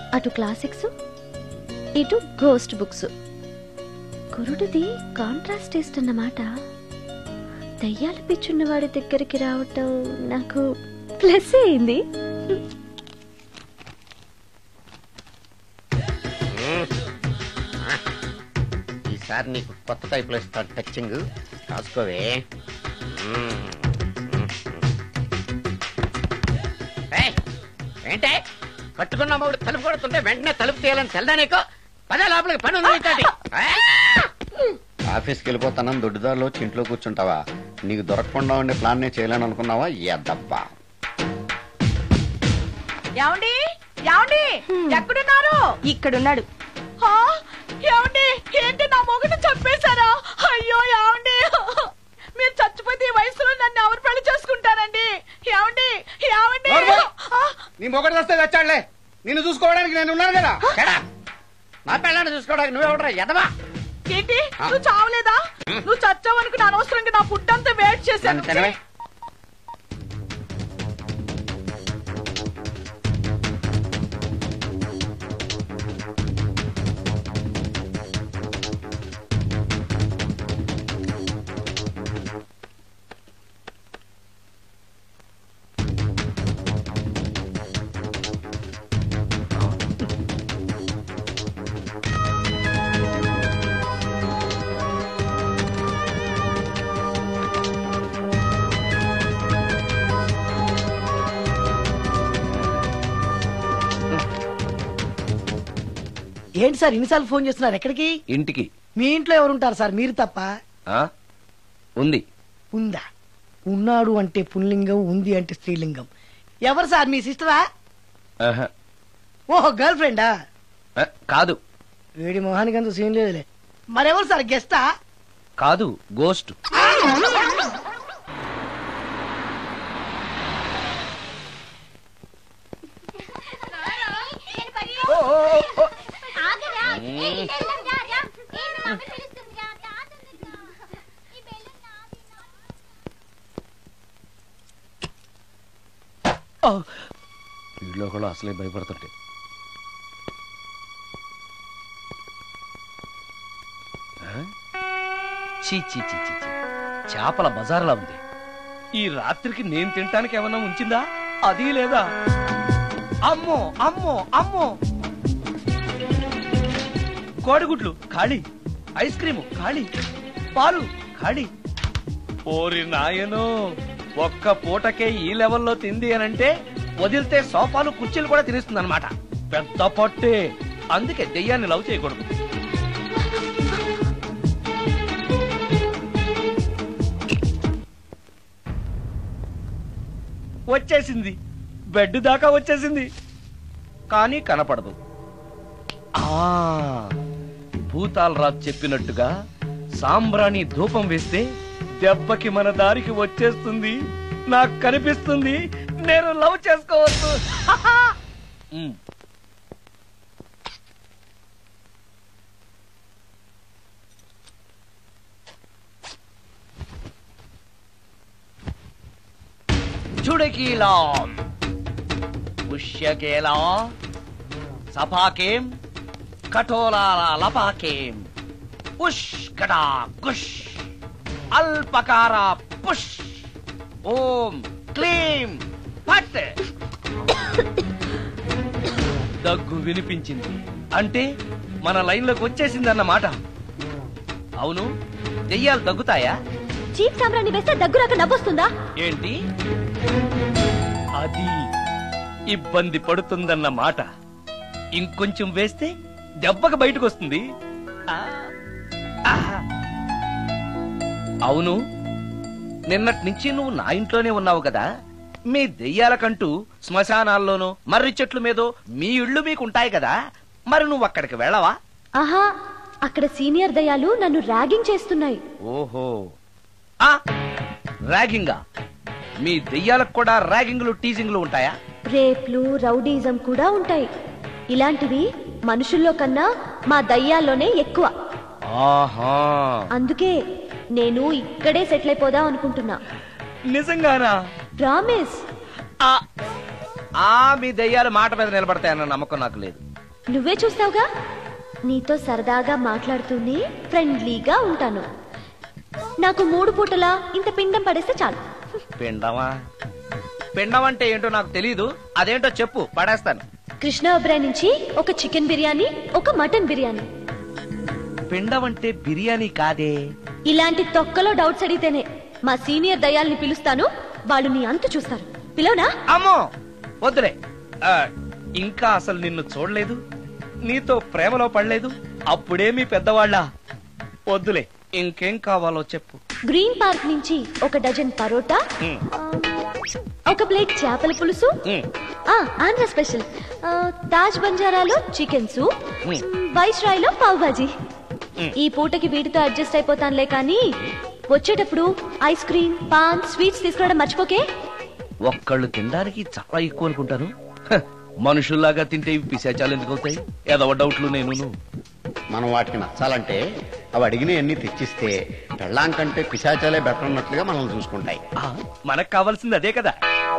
అటు క్లాసిక్స్ ఇటు ghost books కురుడిది కాంట్రాస్ట్ టేస్ట్ అన్నమాట దయ్యాలు పిచ్చున్న వాడి దగ్గరికి రావటం నాకు ప్లస్ అయింది ఈసారి నీకు కొత్త టైప్ లో ఇస్తాను టచ్చింగ్ రాసుకోవే మ్మ్. ఏయ్, ఏంటే కట్టుకున్న మూడు తలుపు కొడుతుంటే వెంటనే తలుపు తీయాలని తెల్దా నీకు పదే లోపలికి పని ఉంది నీతోటి. ఏయ్! ఆఫీస్కి వెళ్ళిపోతానని దొడ్డిదారిలో వచ్చి ఇంట్లో కూర్చుంటావా నీకు దొరకకుండా ఉండే ప్లాన్ నే చేయలేను అనుకున్నావా ఎద్దబ్బా ఏమండి ఏమండి ఎక్కడున్నారు ఇక్కడున్నాడు ఏమండి ఏంటి నా మొగుడు చంపేశారా అయ్యో ఏమండి మీరు చచ్చిపోతే ఈ వయసులో నన్ను ఎవరు పెళ్లి చేసుకుంటారండి ఏమండి ఏమండి నోర్మల్. ఆ, నీ మొగడు వస్తే వచ్చాడులే నిన్ను చూసుకోవడానికి నేను ఉన్నాను కదా చెడా. నా పిల్లని చూసుకోవడానికి నువ్వెవడరా ఎదవా ఏంటి నువ్వు చావలేదా నువ్వు చచ్చావనుకుని అనవసరంగా నా ఫుడ్ అంతా వేట్ చేశాను నన్ను తినవే ఏంటి సార్ ఇన్నిసార్లు ఫోన్ చేస్తున్నారు ఎక్కడికి ఇంటికి మీ ఇంట్లో ఎవరుంటారు సార్ మీరు తప్ప ఆ ఉంది ఉందా ఉన్నాడు అంటే పుల్లింగం ఉంది అంటే స్త్రీలింగం ఎవరు సార్ మీ సిస్టరా ఆహా. ఓహో గర్ల్ ఫ్రెండా ఆ, కాదు వేడి మొహానికి అంత సీన్ లేదులే మరెవరు సార్ గెస్టా కాదు గోస్ట్ వీళ్ళు కూడా అసలే భయపడుతుంటే ఆ? చీ చీ చీ చీ చీ. చేపల బజార్లా ఉంది ఈ రాత్రికి నేను తినటానికి ఏమన్నా ఉంచిందా అది లేదా అమ్మో అమ్మో అమ్మో కోడిగుడ్లు ఖాళీ ఐస్ క్రీము ఖాళీ పాలు ఖాళీ ఓరి నాయనో ఒక్క పూటకే ఈ లెవెల్లో తింది అనంటే వదిలితే సోఫాలు కుర్చీలు కూడా తినేస్తుంది అనమాట పెద్ద పట్టే అందుకే దెయ్యాన్ని లవ్ చేయకూడదు వచ్చేసింది బెడ్ దాకా వచ్చేసింది కానీ కనపడదు ఆ భూతాలరాజు చెప్పినట్టుగా సాంబ్రాణి ధూపం వేస్తే దెబ్బకి మన దారికి వచ్చేస్తుంది నాకు కనిపిస్తుంది నేను లవ్ చేసుకోవచ్చు ఉమ్. చుడకీలాం పుష్యకేలా సపాకేం కఠోలాల లపాకేం పుష్కటా కుష్ అల్పకార పుష్ ఓం క్లీం పట్ దగ్గు వినిపించింది అంటే మన లైన్లోకి వచ్చేసిందన్నమాట అవును దెయ్యాలు దగ్గుతాయా చీప్ సాంబ్రాన్ని వేస్తే దగ్గురాక నవ్వొస్తుందా ఏంటి అది ఇబ్బంది పడుతుందన్న మాట ఇంకొంచెం వేస్తే దెబ్బకి బయటకు వస్తుంది ఆ, ఆహా. అవును నిన్నటి నుంచి నువ్వు నా ఇంట్లోనే ఉన్నావు కదా మీ దెయ్యాలకంటూ శ్మశానాల్లోనూ మర్రి చెట్ల మీదో మీ ఇళ్ళు మీకు ఉంటాయి కదా మరి నువ్వు అక్కడికి వెళ్ళవా ఆహా అక్కడ సీనియర్ దయాలు నన్ను ర్యాగింగ్ చేస్తున్నాయి ఓహో ఆ ర్యాగింగా మీ దెయ్యాలకు కూడా ర్యాగింగ్లు టీజింగ్లు ఉంటాయా రేప్లు రౌడీజం కూడా ఉంటాయి ఇలాంటివి మనుషుల్లో కన్నా మా దయ్యాల్లోనే ఎక్కువ ఆహా అందుకే నేను ఇక్కడే సెటిల్ అయిపోదాం అనుకుంటున్నా నిజంగానా ప్రామిస్ ఆ ఆ మీ దెయ్యాలు మాట మీద నిలబడతాయన్న నమ్మకం నాకు లేదు నువ్వే చూస్తావుగా నీతో సరదాగా మాట్లాడుతూనే ఫ్రెండ్లీగా ఉంటాను నాకు మూడు పూటలా ఇంత పిండం పడేస్తే చాలు పిండమా పిండం అంటే ఏంటో నాకు తెలీదు అదేంటో చెప్పు పడేస్తాను కృష్ణ ఒబ్రాయ్ నుంచి ఒక చికెన్ బిర్యానీ ఒక మటన్ బిర్యానీ పిండం అంటే బిర్యానీ కాదే ఇలాంటి తొక్కలో డౌట్స్ అడిగితేనే మా సీనియర్ దయాల్ని పిలుస్తాను వాళ్ళు నీ అంతు చూస్తారు పిలవనా అమ్మో వద్దులే ఆ, ఇంకా అసలు నిన్ను చూడలేదు నీతో ప్రేమలో పడలేదు అప్పుడే మీ పెద్దవాళ్ళ వద్దులే ఇంకేం కావాలో చెప్పు గ్రీన్ పార్క్ నుంచి ఒక డజన్ పరోటా ఉమ్, ఆ, ఒక ప్లేట్ చేపల పులుసు ఉమ్, ఆ, ఆంధ్ర స్పెషల్ ఆ, తాజ్ బంజారాలో చికెన్ సూప్ ఉమ్. వైస్ రాయ్లో పావ్ భాజీ ఉమ్. ఈ పూటకి వీటితో అడ్జస్ట్ అయిపోతానులే కానీ వచ్చేటప్పుడు ఐస్ క్రీమ్ పాన్ స్వీట్స్ తీసుకురావడం మర్చిపోకే ఒక్కళ్ళు తినడానికి చాలా ఎక్కువ అనుకుంటాను హ, మనుషుల్లాగా తింటే ఇవి పిశాచాలు ఎందుకు అవుతాయి ఏదో డౌట్లు నేను మనం వాటికి నచ్చాలంటే అవి అడిగినవన్నీ తెచ్చిస్తే పెళ్ళాం కంటే పిశాచాలే బెటర్ అన్నట్లుగా మనల్ని చూసుకుంటాయి మనకు కావాల్సింది అదే కదా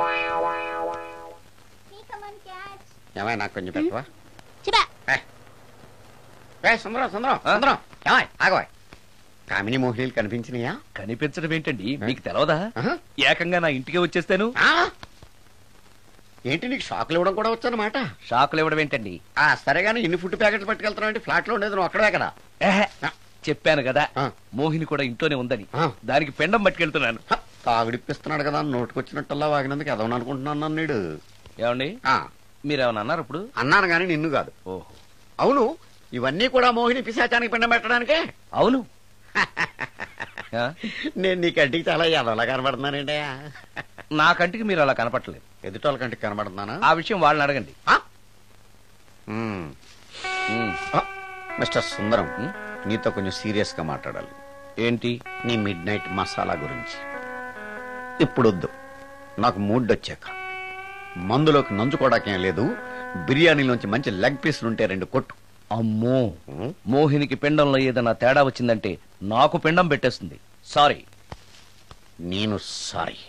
ఏమైనా నాకు కొంచెం పెట్టవా ఏ. ఏ, సుందరం సుందరం సుందరం ఏమాయ్ ఆగవాయ్ కామిని మోహినీలు కనిపించినాయా కనిపించడం ఏంటండి మీకు తెలవదా ఆహా. ఏకంగా నా ఇంటికి వచ్చేస్తాను ఆ? ఏంటి నీకు షాకులు ఇవ్వడం కూడా వచ్చనమాట షాకులు ఇవ్వడం ఏంటండి ఆ సరే గానీ ఇన్ని ఫుడ్ ప్యాకెట్లు పట్టుకెళ్తున్నావు అంటే ఫ్లాట్ లో ఉండేది నువ్వు అక్కడే కదా ఏహే, ఆ. చెప్పాను కదా ఆ. మోహిని కూడా ఇంట్లోనే ఉందని ఆ. దానికి పెండం పట్టుకెళ్తున్నాను హ, తాగుడిప్పిస్తున్నాడు కదా నోటుకొచ్చినట్టల్లా వాగినందుకు ఎదవని అనుకుంటున్నాను నన్ను నీడు ఏమండి ఆ, మీరేమన్నా అన్నారు ఇప్పుడు అన్నాను గాని నిన్ను కాదు ఓహో అవును ఇవన్నీ కూడా మోహిని పిశాచానికి పిండం పెట్టడానికే అవును ఆ? నేను నీ కంటికి చాలా ఎదవలా కనబడుతున్నానండి నా కంటికి మీరు అలా కనపట్టలేదు ఎదుటోళ్ళ కంటికి కనబడుతున్నానా ఆ విషయం వాళ్ళని అడగండి ఆ? మ్మ్. ఉమ్, ఆ, మిస్టర్ సుందరం ఉమ్, నీతో కొంచెం సీరియస్ గా మాట్లాడాలి ఏంటి నీ మిడ్ నైట్ మసాలా గురించి ఇప్పుడు వద్దు నాకు మూడ్ వచ్చాక మందులోకి నంచుకోవడాకేం లేదు బిర్యానీలోంచి మంచి లెగ్ పీసులు ఉంటే రెండు కొట్టు అమ్మో ఉమ్, మోహినికి పిండంలో ఏదైనా తేడా వచ్చిందంటే నాకు పిండం పెట్టేస్తుంది సారీ నేను సారీ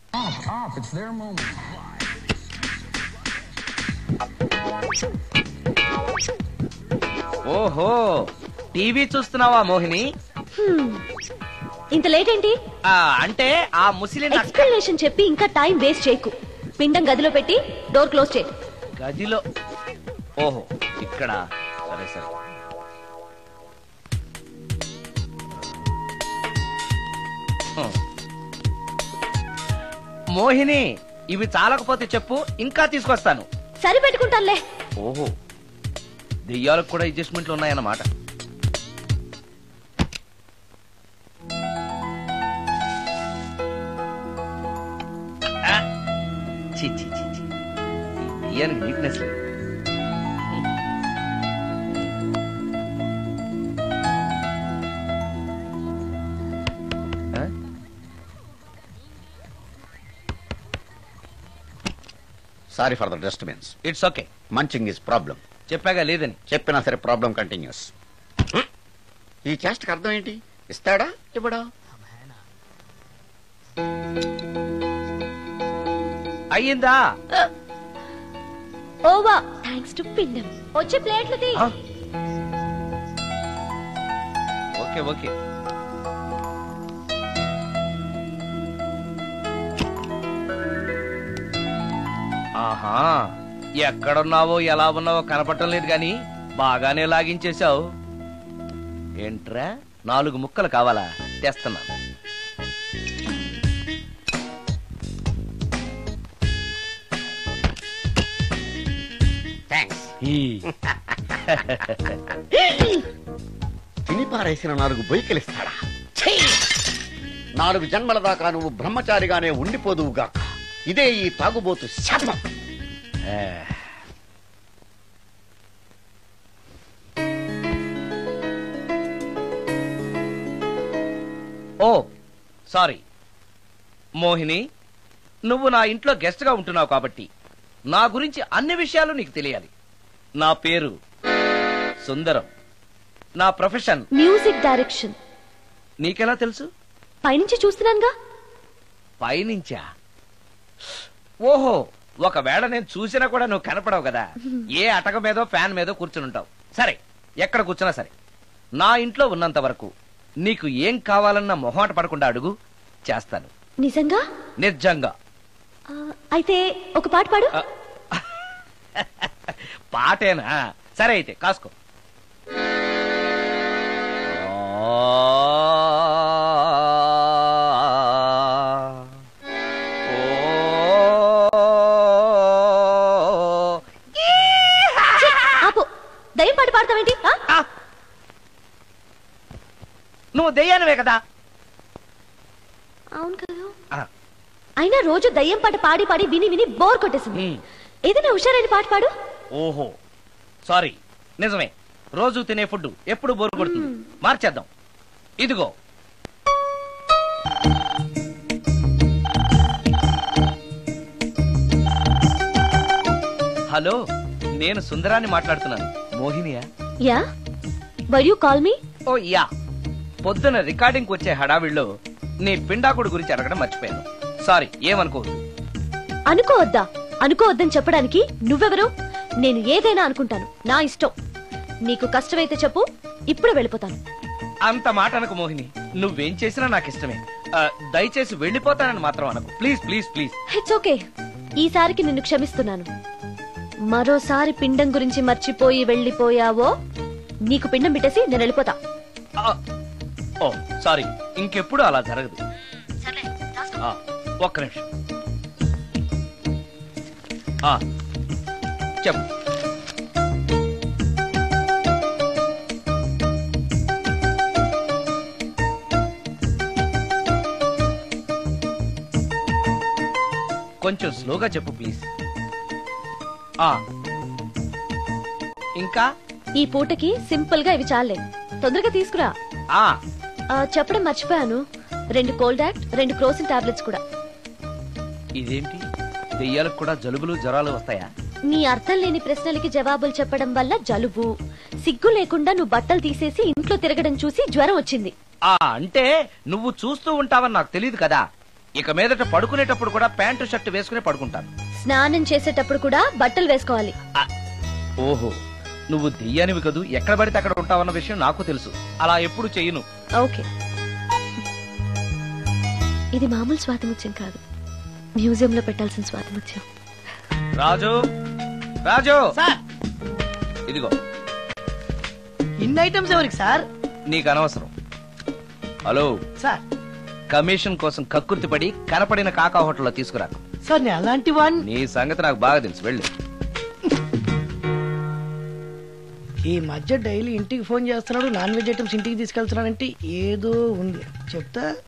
ఓహో టీవీ చూస్తున్నావా మోహిని హ్మ్. ఇంత లేట్ ఏంటి ఆ, అంటే ఆ ముసిలి నక్క ఎక్స్ప్లెనేషన్ చెప్పి ఇంకా టైం వేస్ట్ చేయకు పిండం గదిలో పెట్టి డోర్ క్లోజ్ చేయి గదిలో ఓహో ఇక్కడ సరే సరే హ్మ్. మోహిని ఇవి చాలకపోతే చెప్పు ఇంకా తీసుకొస్తాను సరి పెట్టుకుంటానులే ఓహో దెయ్యాలకు కూడా అడ్జస్ట్మెంట్లు ఉన్నాయన్నమాట ఆ! ఛీ, ఛీ, ఛీ, ఛీ. ఈ దెయ్యానికి నీట్నెస్ లేదు ఆ? Sorry for the disturbance it's okay munching is problem చెప్పాగా లేదని చెప్పినా సరే ప్రాబ్లం కంటిన్యూస్ ఈ చేష్టకి అర్థం ఏంటి ఇస్తాడా ఇవ్వడా అయ్యిందా ఓవా థ్యాంక్స్ టు పిండం వచ్చే ప్లేట్లు తీ ఆ? ఓకే ఓకే ఆహా ఎక్కడున్నావో ఎలా ఉన్నావో కనపడటం లేదు గాని బాగానే లాగించేశావు ఏంట్రా నాలుగు ముక్కలు కావాలా తెస్తున్నాను థ్యాంక్స్ ఈ. తిని పారేసిన నాలుగు బొయ్యకిలిస్తాడా ఛీ! నాలుగు జన్మల దాకా నువ్వు బ్రహ్మచారిగానే ఉండిపోదువుగాక ఇదే ఈ తాగుబోతు శాపం ఆ. ఓ సారీ మోహిని నువ్వు నా ఇంట్లో గెస్ట్ గా ఉంటున్నావు కాబట్టి నా గురించి అన్ని విషయాలు నీకు తెలియాలి నా పేరు సుందరం నా ప్రొఫెషన్ మ్యూజిక్ డైరెక్షన్ నీకెలా తెలుసు పైనుంచి చూస్తున్నానుగా పైనుంచా ఓహో ఒకవేళ నేను చూసినా కూడా నువ్వు కనపడవు కదా ఏ అటక మీదో ఫ్యాన్ మీదో కూర్చుని ఉంటావు సరే ఎక్కడ కూర్చున్నా సరే నా ఇంట్లో ఉన్నంత వరకు నీకు ఏం కావాలన్న మొహమాట పడకుండా అడుగు చేస్తాను నిజంగా నిజంగా ఆ, అయితే ఒక పాట పాడు ఆ, పాటేనా సరే అయితే కాసుకో ఆపు దయ్యం పాట పాడతావేంటి ఆ? ఆ! నువ్వు దెయ్యానివే కదా అవును కదా ఆ, అయినా రోజు దయ్యం పాట పాడి పాడి విని విని బోర్ కొట్టేసింది ఉమ్. ఏదైనా హుషారైన పాట పాడు ఓహో సారీ నిజమే రోజు తినే ఫుడ్ ఎప్పుడు బోరు కొడుతుంది మార్చేద్దాం ఇదిగో హలో నేను సుందరాన్ని మాట్లాడుతున్నాను మోహినియా yeah were you call me oh yeah పొద్దున రికార్డింగ్ వచ్చే హడావిడిలో నీ పిండాకుడు గురించి అడగడం మర్చిపోయాను సారీ ఏమనుకోవద్దు అనుకోవద్దా అనుకోవద్దని చెప్పడానికి నువ్వెవరు నేను ఏదైనా అనుకుంటాను నా ఇష్టం నీకు కష్టమైతే చెప్పు ఇప్పుడు వెళ్ళిపోతాను అంత మాట అనకు మోహిని నువ్వేం చేసినా నాకు ఇష్టమే ఆ, దయచేసి వెళ్ళిపోతానని మాత్రం అనకు please please please it's okay ఈసారికి నిన్ను క్షమిస్తున్నాను మరోసారి పిండం గురించి మర్చిపోయి వెళ్ళిపోయావో నీకు పిండం పెట్టేసి నేను వెళ్ళిపోతా ఆ, ఓ సారీ ఇంకెప్పుడు అలా జరగదు ఆ, ఒక్క నిమిషం ఆ, చెప్పు కొంచెం స్లోగా చెప్పు ప్లీజ్ ఆ ఇంకా ఈ పూటకి సింపుల్ గా ఇవి చాలే తొందరగా తీసుకురా ఆ ఆ, చెప్పడం మర్చిపోయాను రెండు కోల్డ్ యాక్ట్ రెండు క్రోసిన్ టాబ్లెట్స్ కూడా ఇదేంటి దెయ్యాలకు కూడా జలుబులు జ్వరాలు వస్తాయా నీ అర్థం లేని ప్రశ్నలకి జవాబులు చెప్పడం వల్ల జలుబు సిగ్గు లేకుండా నువ్వు బట్టలు తీసేసి ఇంట్లో తిరగడం చూసి జ్వరం వచ్చింది ఆ అంటే నువ్వు చూస్తూ ఉంటావని నాకు తెలియదు కదా ఇక మీదట పడుకునేటప్పుడు కూడా ప్యాంటు షర్ట్ వేసుకుని పడుకుంటాను స్నానం చేసేటప్పుడు కూడా బట్టలు వేసుకోవాలి ఆ, ఓహో నువ్వు దెయ్యానివి కదూ ఎక్కడ పడితే అక్కడ ఉంటావన్న విషయం నాకు తెలుసు అలా ఎప్పుడు చెయ్యను ఓకే ఇది మామూలు స్వాతిముత్యం కాదు మ్యూజియంలో పెట్టాల్సిన స్వాతిముత్యం రాజు రాజు సార్ ఇదిగో ఇన్ని ఐటమ్స్ ఎవరికి సార్ నీకు అనవసరం హలో సార్ కమిషన్ కోసం కక్కుర్తి పడి కనపడిన కాకా హోటల్లో తీసుకురా సార్ నేను అలాంటి వాడిని నీ సంగతి నాకు బాగా తెలుసు వెళ్ళు ఈ మధ్య డైలీ ఇంటికి ఫోన్ చేస్తున్నాడు నాన్ వెజ్ ఐటమ్స్ ఇంటికి తీసుకెళ్తున్నాడంటే ఏదో ఉంది చెప్తా